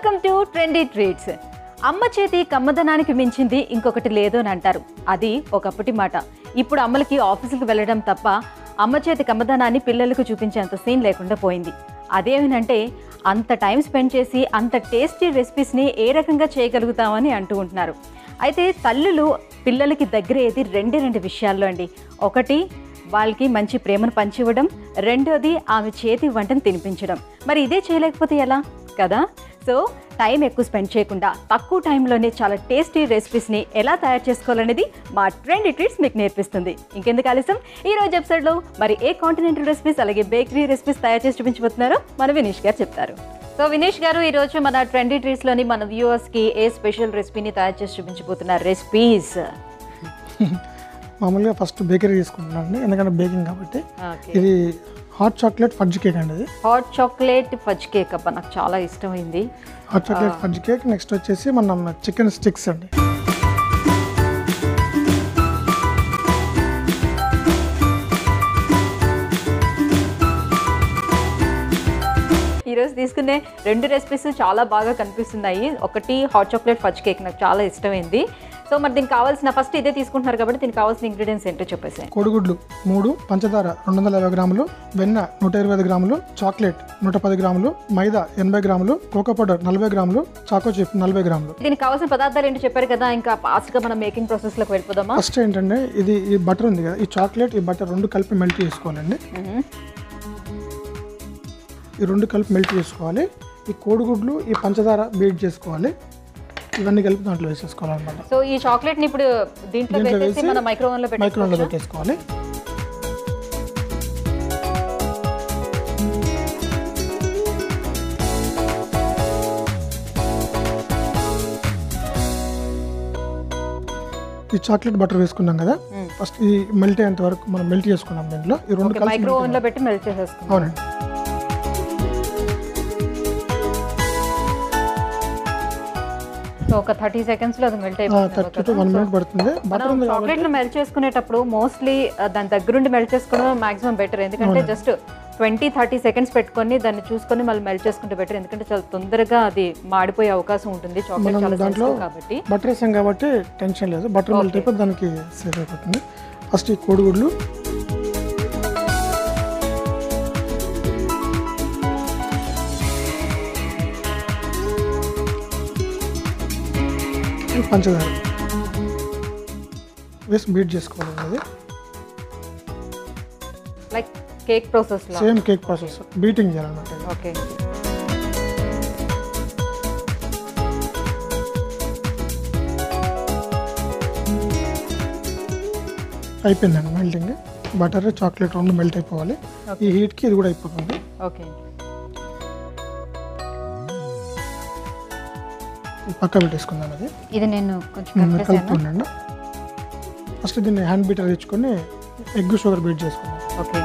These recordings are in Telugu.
వెల్కమ్ టు ట్రెండీ ట్రీట్స్ అమ్మ చేతి కమ్మదనానికి మించింది ఇంకొకటి లేదు అని అంటారు అది ఒకప్పటి మాట ఇప్పుడు అమ్మలకి ఆఫీసులకు వెళ్ళడం తప్ప అమ్మ చేతి కమ్మదనాన్ని పిల్లలకు చూపించేంత సీన్ లేకుండా పోయింది అదేమిటంటే అంత టైం స్పెండ్ చేసి అంత టేస్టీ రెసిపీస్ని ఏ రకంగా చేయగలుగుతామని అంటూ ఉంటున్నారు అయితే తల్లులు పిల్లలకి దగ్గర ఏది రెండే రెండు విషయాల్లో అండి ఒకటి వాళ్ళకి మంచి ప్రేమను పంచివ్వడం రెండోది ఆమె చేతి వంటను తినిపించడం మరి ఇదే చేయలేకపోతే ఎలా కదా సో టైం ఎక్కువ స్పెండ్ చేయకుండా తక్కువ టైంలోనే చాలా టేస్టీ రెసిపీస్ని ఎలా తయారు చేసుకోవాలనేది మా ట్రెండ్ ట్రీట్స్ మీకు నేర్పిస్తుంది ఇంకెందుకు ఆలస్యం ఈ రోజు ఎపిసోడ్లో మరి ఏ కాంటినెంటల్ రెసిపీస్ అలాగే బేకరీ రెసిపీస్ తయారు చేసి చూపించబోతున్నారో మన వినీష్ గారు చెప్తారు సో వినీష్ గారు ఈ రోజు మన ట్రెండీ ట్రీట్స్లోని మన వ్యూవర్స్కి ఏ స్పెషల్ రెసిపీని తయారు చేసి చూపించబోతున్నారు రెసిపీస్ మామూలుగా ఫస్ట్ బేకరీ తీసుకుంటున్నాను అండి ఎందుకంటే బేకింగ్ కాబట్టి ఇది హాట్ చాక్లెట్ ఫడ్జ్ కేక్ అండి ఇది హాట్ చాక్లెట్ ఫజ్ కేక్ అబ్బా నాకు చాలా ఇష్టమైంది hot chocolate fudge cake next వచ్చేసి మనం చికెన్ స్టిక్స్ అండి ఈరోజు తీసుకునే రెండు రెసిపీస్ చాలా బాగా కనిపిస్తున్నాయి ఒకటి హాట్ చాక్లెట్ ఫజ్ కేక్ నాకు చాలా ఇష్టమైంది సో మరి దీనికి కావాల్సిన ఫస్ట్ ఇదే తీసుకుంటున్నారు కాబట్టి దీనికి కావాల్సిన ఇంగ్రీడియంట్స్ ఏంటో చెప్పేసి కోడిగుడ్లు మూడు పంచదార రెండు వందల యాభై గ్రాములు వెన్న నూట ఇరవై ఐదు గ్రాములు చాక్లెట్ నూట పది గ్రాములు మైదా ఎనభై గ్రాములు కోకో పౌడర్ నలభై గ్రాములు చాకో చిప్ నలభై గ్రాములు దీనికి కావాల్సిన పదార్థాలు ఏంటో చెప్పారు కదా ఇంకా ఫాస్ట్గా మనం మేకింగ్ ప్రాసెస్లోకి వెళ్ళిపోదామా ఫస్ట్ ఏంటంటే ఇది ఈ బటర్ ఉంది కదా ఈ చాక్లెట్ ఈ బటర్ రెండు కలిపి మెల్ట్ చేసుకోవాలండి మ్మ్. ఈ రెండు కలిపి మెల్ట్ చేసుకోవాలి ఈ కోడిగుడ్లు ఈ పంచదార బీట్ చేసుకోవాలి ఇవన్నీ కలిపి దాంట్లో వేసేసుకోవాలన్నమాట సో ఈ చాక్లెట్ ని ఇప్పుడు దీంట్లో దీంట్లో వేసేసి వేసి మన మైక్రోవెన్ లో మైక్రోవేవ్లో పెట్టి పెట్టేసుకోవాలి ఈ చాక్లెట్ బటర్ వేసుకున్నాం కదా ఫస్ట్ ఈ మెల్ట్ అయ్యేంత వరకు మనం మెల్ట్ చేసుకున్నాం దీంట్లో ఈ రెండు కలిసి మైక్రోవెన్ లో పెట్టి మెల్ట్ చేసేసుకుందాం అవునండి సో ఒక థర్టీ సెకండ్స్ లో అది మెల్ట్ అయిపోతుంది థర్టీ టు వన్ మినిట్ పడుతుంది బటర్ ఉంది చాక్లెట్ ను మెల్ట్ చేసుకునేటప్పుడు మోస్ట్లీ దాని దగ్గరుండి మెల్ట్ చేసుకోవడం మాక్సిమం బెటర్ ఎందుకంటే జస్ట్ ట్వంటీ థర్టీ సెకండ్స్ పెట్టుకొని దాన్ని చూసుకొని మళ్ళీ మెల్ట్ చేసుకుంటే బెటర్ ఎందుకంటే చాలా తొందరగా అది మాడిపోయే అవకాశం ఉంటుంది చాక్లెట్ చాలా దాంట్లో sensitive కాబట్టి బటర్ వేసాం కాబట్టి టెన్షన్ లేదు బటర్ మెల్ట్ అయిపోయి దానికి సేవ్ అయిపోతుంది ఫస్ట్ ఈ కోడిగుడ్లు ఈ పంచదార వేసి బీట్ చేసుకోవాలి అది లైక్ కేక్ ప్రాసెస్ లా సేమ్ కేక్ ప్రాసెస్ బీటింగ్ చేయాలన్నమాట ఇది. ఓకే అయిపోయిందండి మెల్టింగ్ బటర్ చాక్లెట్ రెండు మెల్ట్ అయిపోవాలి ఈ హీట్కి ఇది కూడా అయిపోతుంది ఓకే ఇది పక్క పెట్టేసుకుందాం అది ఇది నేను కొంచెం నేను కలిపేసాను కలుపుతుండండి ఫస్ట్ దీన్ని హ్యాండ్ బీటర్ తెచ్చుకొని ఎగ్ షుగర్ బీట్ చేసుకుందాం ఓకే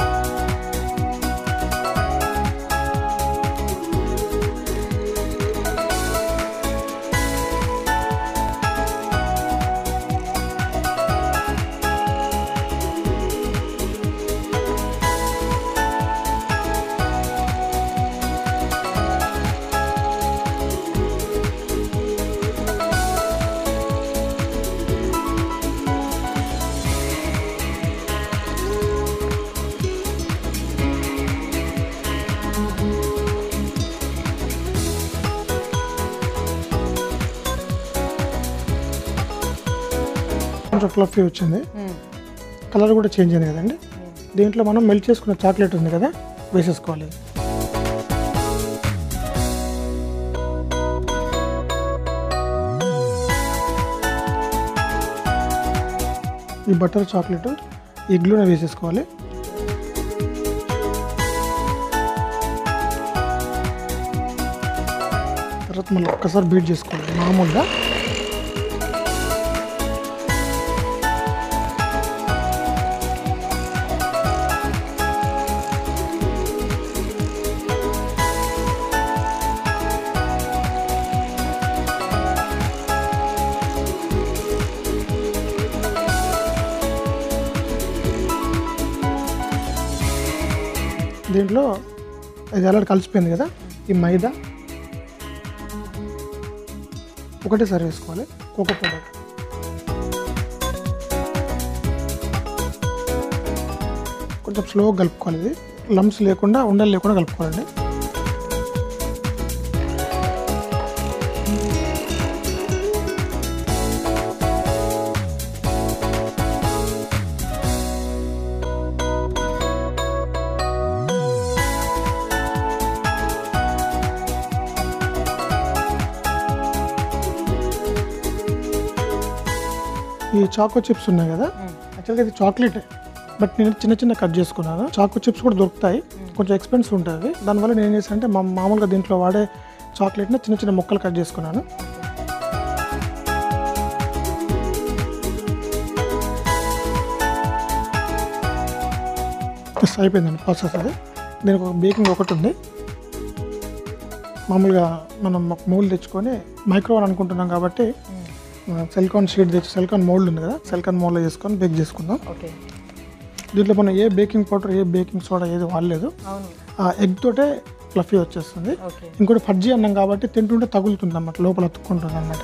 కొంచెం ఫ్లఫీ వచ్చింది కలర్ కూడా చేంజ్ అయింది కదండి దీంట్లో మనం మెల్ట్ చేసుకున్న చాక్లెట్ ఉంది కదా వేసేసుకోవాలి ఈ బటర్ చాక్లెట్ ఎగ్లోనే వేసేసుకోవాలి తర్వాత మళ్ళీ ఒక్కసారి బీట్ చేసుకోవాలి మామూలుగా దీంట్లో ఇది ఎలా కలిసిపోయింది కదా ఈ మైదా ఒకటేసారి వేసుకోవాలి కోకో పౌడర్ కొంచెం స్లోగా కలుపుకోవాలి ఇది లమ్స్ లేకుండా ఉండలు లేకుండా కలుపుకోవాలండి ఈ చాకో చిప్స్ ఉన్నాయి కదా యాక్చువల్గా ఇది చాక్లెట్ బట్ నేను చిన్న చిన్న కట్ చేసుకున్నాను చాకో చిప్స్ కూడా దొరుకుతాయి కొంచెం ఎక్స్పెన్సివ్ ఉంటుంది దానివల్ల నేను ఏం చేశాను అంటే మా మామూలుగా దీంట్లో వాడే చాక్లెట్ని చిన్న చిన్న ముక్కలు కట్ చేసుకున్నాను ఎస్ అయిపోయిందండి ప్రాసెస్ అది దీనికి ఒక బేకింగ్ ఒకటి ఉంది మామూలుగా మనం ఒక మూలు తెచ్చుకొని మైక్రోవన్ అనుకుంటున్నాం కాబట్టి సెల్కాన్ షీట్ తెచ్చి సెల్కాన్ మోల్డ్ ఉంది కదా సెల్కాన్ మోల్డ్లో చేసుకొని బేక్ చేసుకుందాం ఓకే దీంట్లో మనం ఏ బేకింగ్ పౌడర్ ఏ బేకింగ్ సోడా ఏది వాడలేదు అవును ఆ ఎగ్ తోటే ఫ్లఫీ వచ్చేస్తుంది ఓకే ఇంకోటి ఫడ్జీ అన్నం కాబట్టి తింటుంటే తగులుతుంది అన్నమాట లోపల అతుక్కుంటుంది అన్నమాట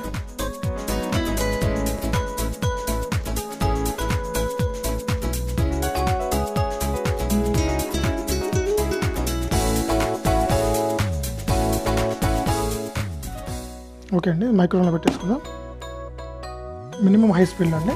ఓకే అండి మైక్రోవేవ్లో పెట్టేసుకుందాం మినిమం హై స్పీడ్లో అండి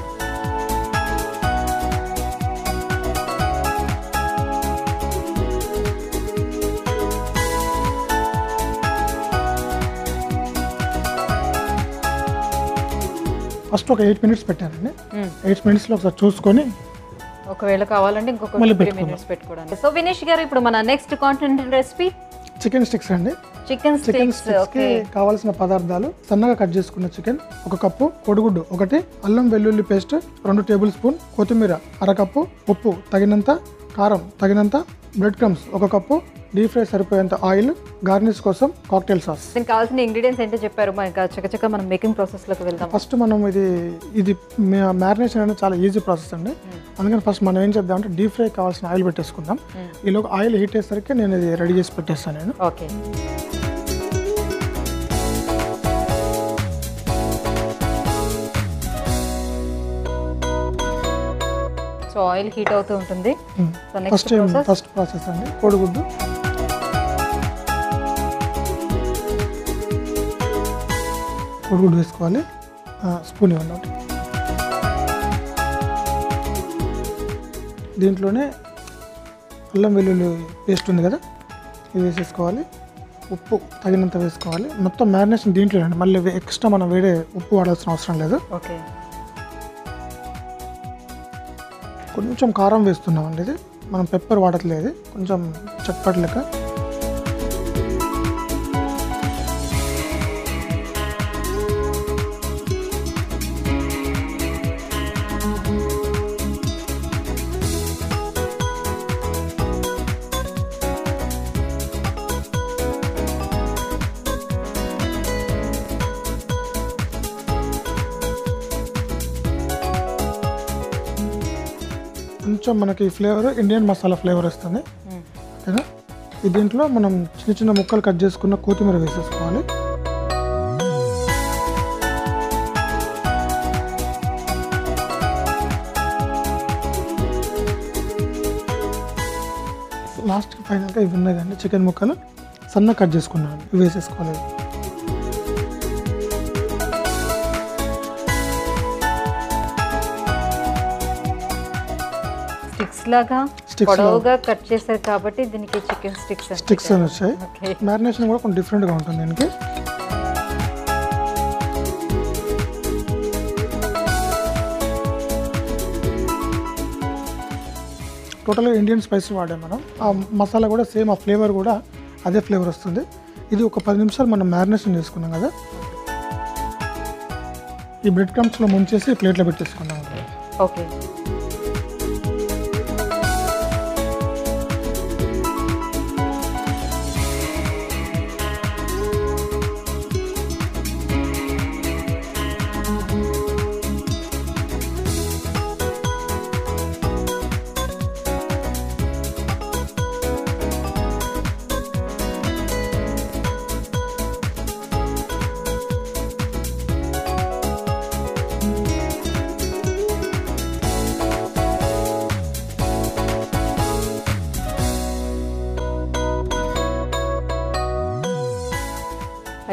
ఫస్ట్ ఒక ఎయిట్ మినిట్స్ పెట్టానండి ఎయిట్ మినిట్స్లో ఒకసారి చూసుకొని ఒకవేళ కావాలంటే ఇంకొక మళ్ళీ త్రీ పెట్టుకుందాం. మినిట్స్ పెట్టుకోవడానికి సో వినేష్ గారు ఇప్పుడు మన next content recipe chicken sticks అండి చికెన్ చికెన్ స్టిక్స్ స్టిక్స్ కి ఓకే కావాల్సిన పదార్థాలు సన్నగా కట్ చేసుకున్న చికెన్ ఒక కప్పు కొడుగుడ్డు ఒకటి అల్లం వెల్లుల్లి పేస్ట్ రెండు టేబుల్ స్పూన్ కొత్తిమీర అరకప్పు ఉప్పు తగినంత కారం తగినంత బ్రెడ్ క్రమ్స్ ఒక కప్పు డీప్ ఫ్రై సరిపోయేంత ఆయిల్ గార్నిష్ కోసం కాక్టైల్ సాస్ దీనికి కావాల్సిన ఇంగ్రీడియంట్స్ ఏంటో చెప్పారు మనకి చక్కచక్క మనం మేకింగ్ ప్రాసెస్ లోకి వెళ్దాం ఫస్ట్ మనం ఇది ఇది మ్యారినేషన్ అనేది చాలా ఈజీ ప్రాసెస్ అండి అందుకని ఫస్ట్ మనం ఏం చేద్దామంటే డీప్ ఫ్రై కావాల్సిన ఆయిల్ పెట్టేసుకుందాం ఈలోగా ఆయిల్ హీట్ అయ్యేసరికి నేను ఇది రెడీ చేసి పెట్టేస్తాను నేను ఓకే సో ఆయిల్ హీట్ అవుతూ ఉంటుంది so next first process first process అండి కోడిగుడ్డు కోడిగుడ్డు వేసుకోవాలి ఆ, స్పూన్ ఇవ్వండి ఒకటి దీంట్లోనే అల్లం వెల్లుల్లి పేస్ట్ ఉంది కదా ఇది వేసేసుకోవాలి ఉప్పు తగినంత వేసుకోవాలి మొత్తం మ్యారినేషన్ దీంట్లోనే మళ్ళీ ఎక్స్ట్రా మనం వేరే ఉప్పు వాడాల్సిన అవసరం లేదు ఓకే కొంచెం కారం వేస్తున్నామండి ఇది మనం పెప్పర్ వాడట్లేదు కొంచెం చప్పటి లెక్క కొంచెం మనకి ఫ్లేవర్ ఇండియన్ మసాలా ఫ్లేవర్ వస్తుంది ఓకేనా ఈ దీంట్లో మనం చిన్న చిన్న ముక్కలు కట్ చేసుకున్న కొత్తిమీర వేసేసుకోవాలి లాస్ట్కి ఫైనల్గా ఇవి ఉన్నాయి కానీ చికెన్ ముక్కలు సన్న కట్ చేసుకున్నాను ఇవి వేసేసుకోవాలి స్టిక్స్ లాగా Sticks పొడవుగా కట్ చేశారు కాబట్టి దీనికి చికెన్ స్టిక్స్ స్టిక్స్ అని వచ్చాయి ఓకే మ్యారినేషన్ కూడా కొంచెం డిఫరెంట్గా ఉంటుంది దీనికి టోటల్గా ఇండియన్ స్పైసీ వాడాం మనం ఆ మసాలా కూడా సేమ్ ఆ ఫ్లేవర్ కూడా అదే ఫ్లేవర్ వస్తుంది ఇది ఒక పది నిమిషాలు మనం మ్యారినేషన్ చేసుకున్నాం కదా ఈ బ్రెడ్ క్రమ్స్లో ముంచేసి ప్లేట్లో పెట్టేసుకున్నాం ఓకే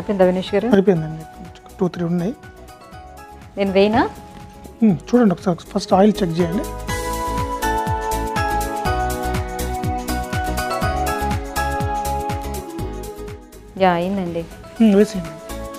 సరిపోయిందా వినేష్ గారు సరిపోయిందండి టూ త్రీ ఉన్నాయి నేను వేయినా మ్మ్, చూడండి ఒకసారి ఫస్ట్ ఆయిల్ చెక్ చేయండి యా అయిందండి మ్మ్, వేసేయండి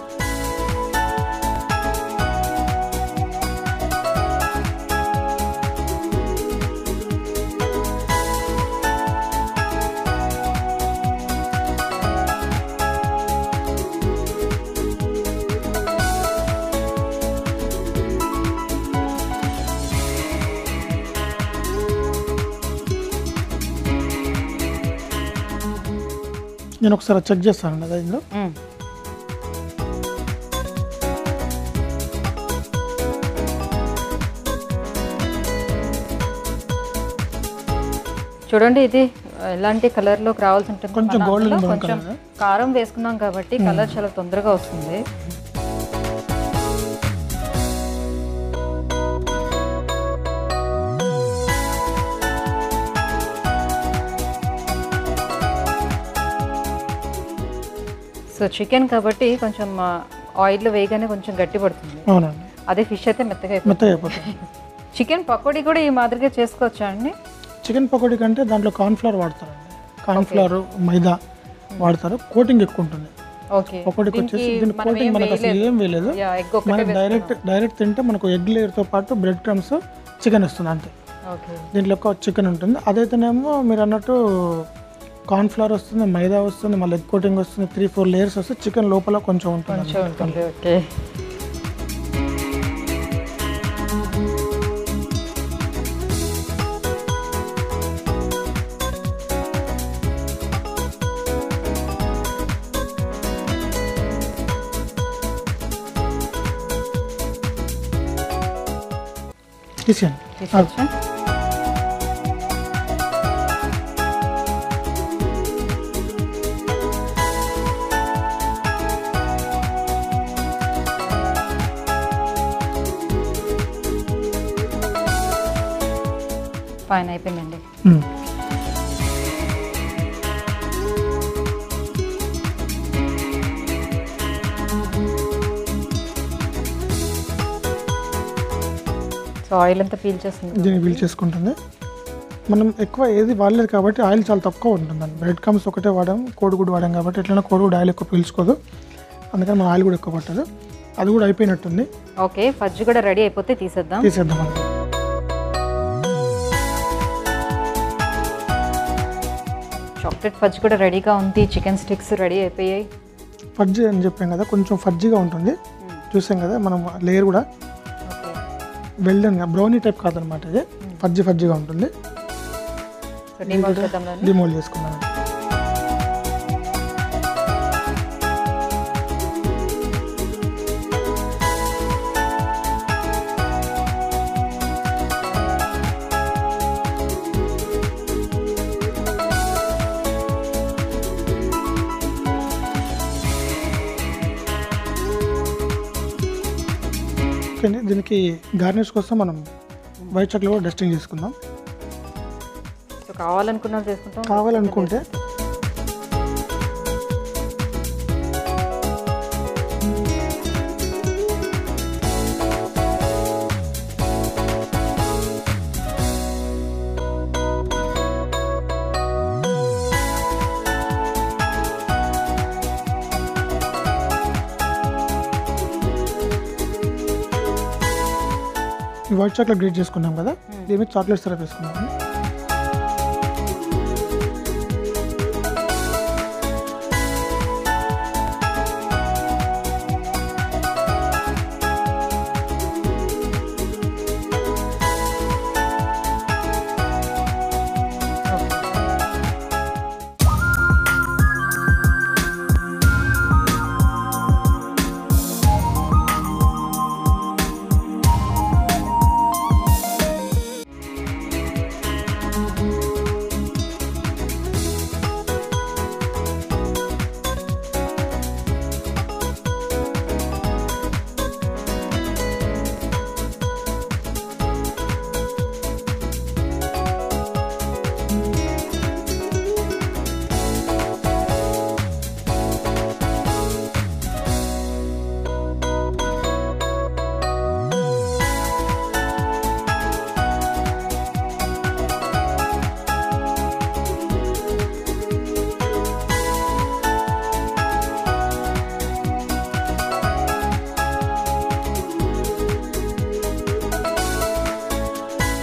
నేను ఒకసారి చెక్ చేస్తానండి అది ఇందులో మ్మ్. చూడండి ఇది ఎలాంటి కలర్ లోకి రావాల్సి ఉంటుంది కొంచెం మన golden అందులో brown కొంచెం colour. కారం వేసుకున్నాం కాబట్టి కలర్ చాలా తొందరగా వస్తుంది సో చికెన్ కాబట్టి కొంచెం ఆయిల్లో వేయగానే కొంచెం గట్టి పడుతుంది అవునండి అదే ఫిష్ అయితే మెత్తగా అయిపోతుంది మెత్తగా అయిపోతుంది చికెన్ పకోడీ కూడా ఈ మాదిరిగా చేసుకోవచ్చా అండి చికెన్ పకోడీ కంటే దాంట్లో కార్న్ఫ్లవర్ వాడతారండి కార్న్ఫ్లవర్ మైదా వాడతారు కోటింగ్ ఎక్కువ ఉంటుంది ఓకే పకోడీకి వచ్చేసి దీని కోటింగ్ మనకు అసలు ఏం వేయలేదు ఎగ్ ఒకటే మనకి డైరెక్ట్ డైరెక్ట్ తింటే మనకు ఎగ్ లేయర్తో పాటు బ్రెడ్ క్రమ్స్ చికెన్ వస్తుంది అంతే ఓకే దీంట్లో ఒక చికెన్ ఉంటుంది అదైతేనేమో మీరు అన్నట్టు కార్న్ఫ్లవర్ వస్తుంది మైదా వస్తుంది మళ్ళీ ఎగ్ కోటింగ్ వస్తుంది త్రీ ఫోర్ లేయర్స్ వస్తే చికెన్ లోపల కొంచెం ఉంటుంది కొంచెం ఉంటుంది ఓకే తీసేయండి తీసుకోవచ్చా ఫైన్ అయిపోయిందండి మ్మ్. సో ఆయిల్ అంతా పీల్చేస్తుంది దీన్ని వీల్ చేసుకుంటుంది మనం ఎక్కువ ఏది వాడలేదు కాబట్టి ఆయిల్ చాలా తక్కువ ఉంటుందండి బ్రెడ్ కమ్స్ ఒకటే వాడాం కోడిగుడ్డు వాడాం కాబట్టి ఎట్లైనా కోడిగుడ్డు ఆయిల్ ఎక్కువ పీల్చుకోదు అందుకని మన ఆయిల్ కూడా ఎక్కువ పట్టదు అది కూడా అయిపోయినట్టుంది ఓకే ఫజ్జి కూడా రెడీ అయిపోతే తీసేద్దాం తీసేద్దాం మనం చాక్లెట్ ఫజ్ కూడా రెడీగా ఉంది చికెన్ స్టిక్స్ రెడీ అయిపోయాయి ఫజ్జీ అని చెప్పాం కదా కొంచెం ఫజ్జీగా ఉంటుంది చూసాం కదా మనం లేయర్ కూడా ఓకే వెల్డన్ బ్రౌనీ టైప్ కాదనమాట ఇది ఫజ్జీ ఫజ్జీగా ఉంటుంది సో డిమోల్ చేద్దాం దాన్ని. డిమోల్ చేసుకున్నాను ఓకే అండి దీనికి గార్నిష్ కోసం మనం వైట్ చాక్లెట్ కూడా డస్టింగ్ చేసుకుందాం సో కావాలనుకున్నది చేసుకుంటాం కావాలనుకుంటే ఈ వైట్ చాక్లెట్ గ్రేట్ చేసుకున్నాం కదా దీని మీద చాక్లెట్ సిరప్ వేసుకున్నాం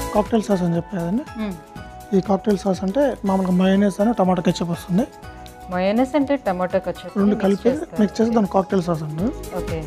కాక్టైల్ సాస్ అని చెప్పేదండి ఈ కాక్టైల్ సాస్ అంటే మామూలుగా మయోనైస్ అని టమాటా కెచప్ వస్తుంది మయోనైస్ అంటే టమాటో కచ్చప్ రెండు కలిపి మిక్స్ చేసి దాని కాక్టైల్ సాస్ అండి okay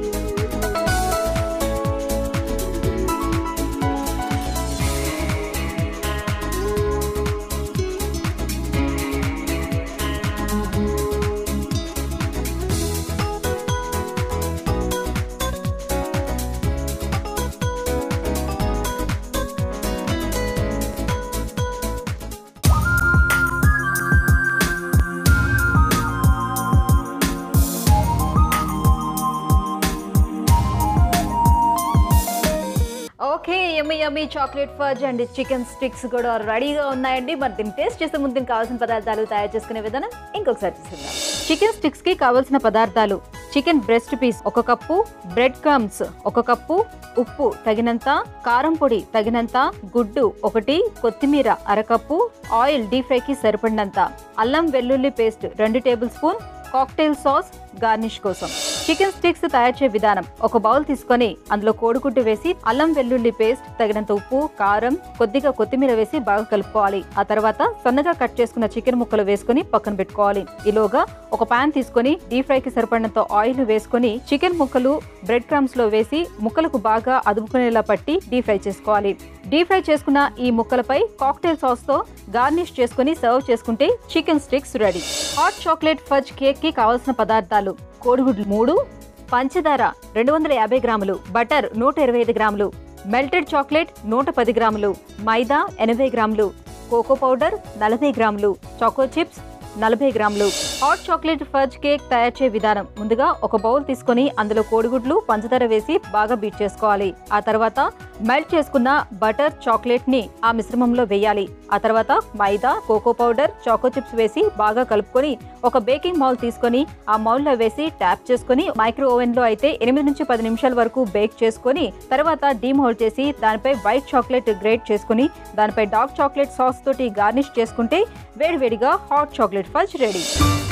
okay yummy yummy chocolate fudge and chicken sticks కూడా రెడీగా ఉన్నాయండి మరి దీన్ని టేస్ట్ చేసే ముందు దీనికి కావాల్సిన పదార్థాలు తయారు చేసుకునే విధానం ఇంకొకసారి చూద్దాం చికెన్ స్టిక్స్ కి కావాల్సిన పదార్థాలు చికెన్ బ్రెస్ట్ పీస్ ఒక కప్పు బ్రెడ్ క్రమ్స్ ఒక కప్పు ఉప్పు తగినంత కారం పొడి తగినంత గుడ్డు ఒకటి కొత్తిమీర అరకప్పు ఆయిల్ డీప్ ఫ్రైకి సరిపడినంత అల్లం వెల్లుల్లి పేస్ట్ రెండు tablespoon cocktail sauce garnish కోసం చికెన్ స్టిక్స్ తయారు చేసే విధానం ఒక బౌల్ తీసుకొని అందులో కోడిగుడ్డు వేసి అల్లం వెల్లుల్లి పేస్ట్ తగినంత ఉప్పు కారం కొద్దిగా కొత్తిమీర వేసి బాగా కలుపుకోవాలి ఆ తర్వాత సన్నగా కట్ చేసుకున్న చికెన్ ముక్కలు వేసుకొని పక్కన పెట్టుకోవాలి ఈలోగా ఒక పాన్ తీసుకొని డీప్ ఫ్రై కి సరిపడినంత ఆయిల్ వేసుకొని చికెన్ ముక్కలు బ్రెడ్ క్రమ్స్ లో వేసి ముక్కలకు బాగా అదుపుకునేలా పట్టి డీప్ ఫ్రై చేసుకోవాలి డీప్ ఫ్రై చేసుకున్న ఈ ముక్కలపై కాక్టైల్ సాస్ తో గార్నిష్ చేసుకుని సర్వ్ చేసుకుంటే chicken sticks ready hot chocolate fudge cake కి కావాల్సిన పదార్థాలు కోడిగుడ్లు మూడు పంచదార రెండు వందల యాభై గ్రాములు బటర్ నూట ఇరవై ఐదు గ్రాములు మెల్టెడ్ చాక్లెట్ నూట పది గ్రాములు మైదా ఎనభై గ్రాములు కోకో పౌడర్ నలభై గ్రాములు చాకో చిప్స్ నలభై గ్రాములు హాట్ చాక్లెట్ ఫజ్ కేక్ తయారు చేసే విధానం ముందుగా ఒక బౌల్ తీసుకొని అందులో కోడిగుడ్లు పంచదార వేసి బాగా బీట్ చేసుకోవాలి ఆ తర్వాత మెల్ట్ చేసుకున్న బటర్ చాక్లెట్ ని ఆ మిశ్రమంలో వేయాలి ఆ తర్వాత maida cocoa powder choco chips వేసి బాగా కలుపుకొని ఒక బేకింగ్ మౌల్ తీసుకొని ఆ మౌల్ లో వేసి ట్యాప్ చేసుకొని మైక్రో ఓవెన్ లో అయితే ఎనిమిది నుంచి పది నిమిషాల వరకు బేక్ చేసుకొని తర్వాత డీమోల్డ్ చేసి దానిపై వైట్ చాక్లెట్ గ్రేట్ చేసుకొని దానిపై డార్క్ చాక్లెట్ సాస్ తోటి గార్నిష్ చేసుకుంటే వేడివేడిగా hot chocolate fudge ready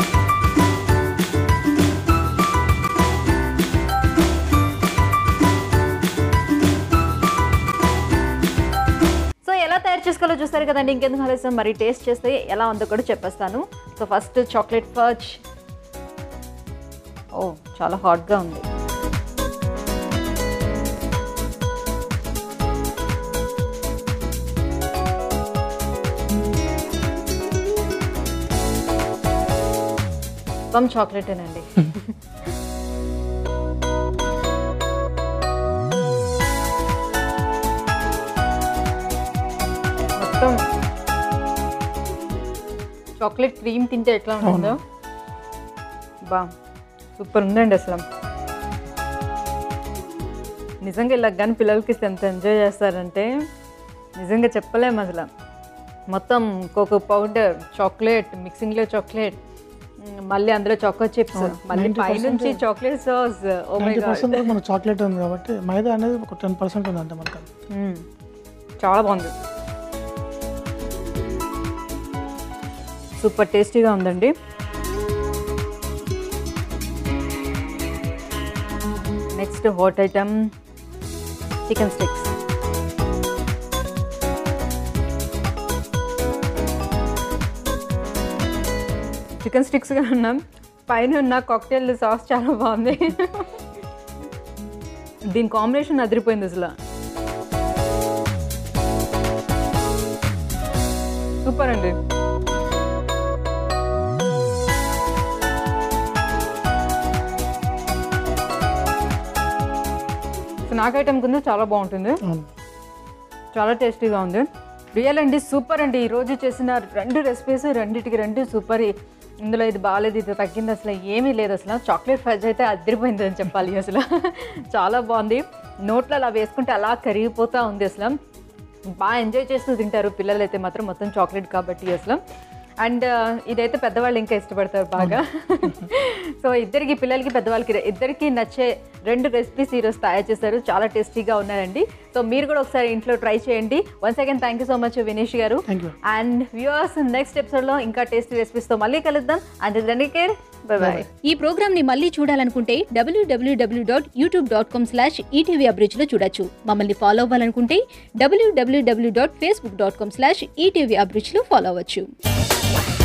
so ఎలా తయారు చేసుకోవాలో చూస్తారు కదండి ఇంకెందుకు ఆలస్యం మరి టేస్ట్ చేస్తే ఎలా ఉందో కూడా చెప్పేస్తాను so first chocolate fudge oh చాలా హాట్గా ఉంది మొత్తం చాక్లెటేనండి మొత్తం చాక్లెట్ క్రీమ్ తింటే ఎట్లా ఉంటుందో బా సూపర్ ఉందండి అసలు నిజంగా ఇలా కానీ పిల్లలకి ఇస్తే ఎంత ఎంజాయ్ చేస్తారంటే నిజంగా చెప్పలేము అసలు మొత్తం కోకో పౌడర్ చాక్లెట్ మిక్సింగ్లో చాక్లెట్ మళ్ళీ అందులో చాకో చిప్స్ మళ్ళీ పైనుంచి chocolate sauce oh my ninety percent మన చాక్లెట్ ఉంది కాబట్టి మైదా అనేది ఒక టెన్ పర్సెంట్ ఉంది అంతే మనకు మ్మ్. చాలా బాగుంది సూపర్ టేస్టీగా ఉందండి next hot item chicken sticks chicken స్టిక్స్గా ఉన్నాం పైన ఉన్న కాక్టైల్ సాస్ చాలా బాగుంది దీని కాంబినేషన్ అదిరిపోయింది అసలు సూపర్ అండి స్నాక్ ఐటమ్ కింద చాలా బాగుంటుంది అవును చాలా టేస్టీగా ఉంది రియల్ అండి సూపర్ అండి ఈ రోజు చేసిన రెండు రెసిపీస్ రెండిటికి రెండు సూపర్ ఇందులో ఇది బాగాలేదు ఇది తగ్గింది అసలు ఏమీ లేదు అసలు చాక్లెట్ ఫజ్ అయితే అదిరిపోయింది అని చెప్పాలి అసలు చాలా బాగుంది నోట్లో అలా వేసుకుంటే అలా కరిగిపోతూ ఉంది అసలు బాగా ఎంజాయ్ చేస్తూ తింటారు పిల్లలు అయితే మాత్రం మొత్తం చాక్లెట్ కాబట్టి అసలు అండ్ ఇదైతే పెద్దవాళ్ళు ఇంకా ఇష్టపడతారు బాగా సో ఇద్దరికి పిల్లలకి పెద్దవాళ్ళకి ఇద్దరికి నచ్చే రెండు రెసిపీస్ ఈరోజు తయారు చేశారు చాలా టేస్టీగా ఉన్నాయండి సో సో మీరు కూడా ఒకసారి ఇంట్లో ట్రై చేయండి once again thank you so much Vinesh గారు thank you and viewers next ఎపిసోడ్లో ఇంకా టేస్టీ రెసిపీస్తో మళ్ళీ కలుద్దాం అండ్ కేర్ బై బాయ్ ఈ ప్రోగ్రామ్ ని మళ్ళీ చూడాలనుకుంటే WWW dot YouTube dot com slash ETV అబ్రిడ్జ్ లో చూడొచ్చు మమ్మల్ని ఫాలో అవ్వాలనుకుంటే WWW dot Facebook dot com slash ETV అబ్రిడ్జ్ లో ఫాలో అవ్వచ్చు